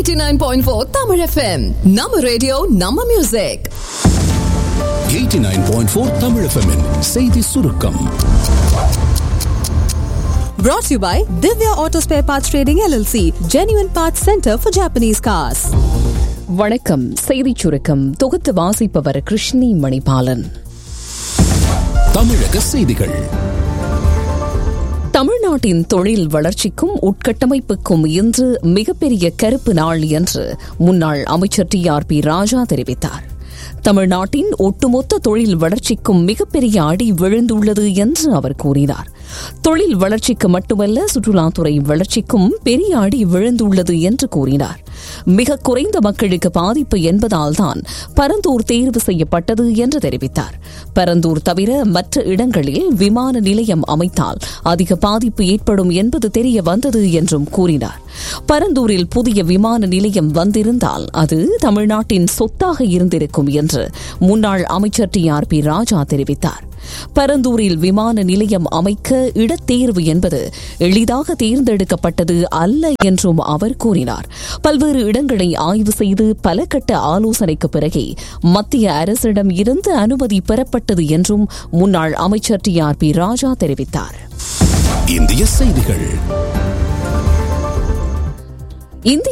89.4 Tamil FM. நம்ம radio நம்ம music 89.4 Tamil FM -இன் செய்தி சுருக்கம் Brought to you by Divya Auto Spare Parts Trading LLC, Genuine Parts Center for Japanese Cars. வணக்கம் செய்திச் சுருக்கம் தொகுத்து வாசிப்பவர் கிருஷ்ணி மணிபாலன் தமிழக செய்திகள் தமிழ்நாட்டின் தொழில் வளர்ச்சிக்கும் உட்கட்டமைப்புக்கும் இன்று மிகப்பெரிய கருப்பு நாள் என்று முன்னாள் அமைச்சர் டி ஆர் பி ராஜா தெரிவித்தார் தமிழ்நாட்டின் ஒட்டுமொத்த தொழில் வளர்ச்சிக்கும் மிகப்பெரிய அடி விழுந்துள்ளது என்று அவர் கூறினார் தொழில் வளர்ச்சிக்கு மட்டுமல்ல சுற்றுலாத்துறை வளர்ச்சிக்கும் பெரிய அடி விழுந்துள்ளது என்று கூறினார் மிக குறைந்த மக்களுக்கு பாதிப்பு என்பதால் தான் பரந்தூர் தேர்வு செய்யப்பட்டது என்று தெரிவித்தார் பரந்தூர் தவிர மற்ற இடங்களில் விமான நிலையம் அமைத்தால் அதிக பாதிப்பு ஏற்படும் என்பது தெரிய வந்தது என்றும் கூறினார் பரந்தூரில் புதிய விமான நிலையம் வந்திருந்தால் அது தமிழ்நாட்டின் சொத்தாக இருந்திருக்கும் என்று முன்னாள் அமைச்சர் டி ஆர் பி ராஜா தெரிவித்தார் பரந்தூரில் விமான நிலையம் அமைக்க இடத்தேர்வு என்பது எளிதாக தேர்ந்தெடுக்கப்பட்டது அல்ல என்றும் அவர் கூறினார் பல்வேறு இடங்களை ஆய்வு செய்து பல கட்ட ஆலோசனைக்கு பிறகே மத்திய அரசிடம் இருந்து அனுமதி பெறப்பட்டது என்றும் முன்னாள் அமைச்சர் டி ஆர் பி ராஜா தெரிவித்தார் இந்திய செய்திகள் இந்திய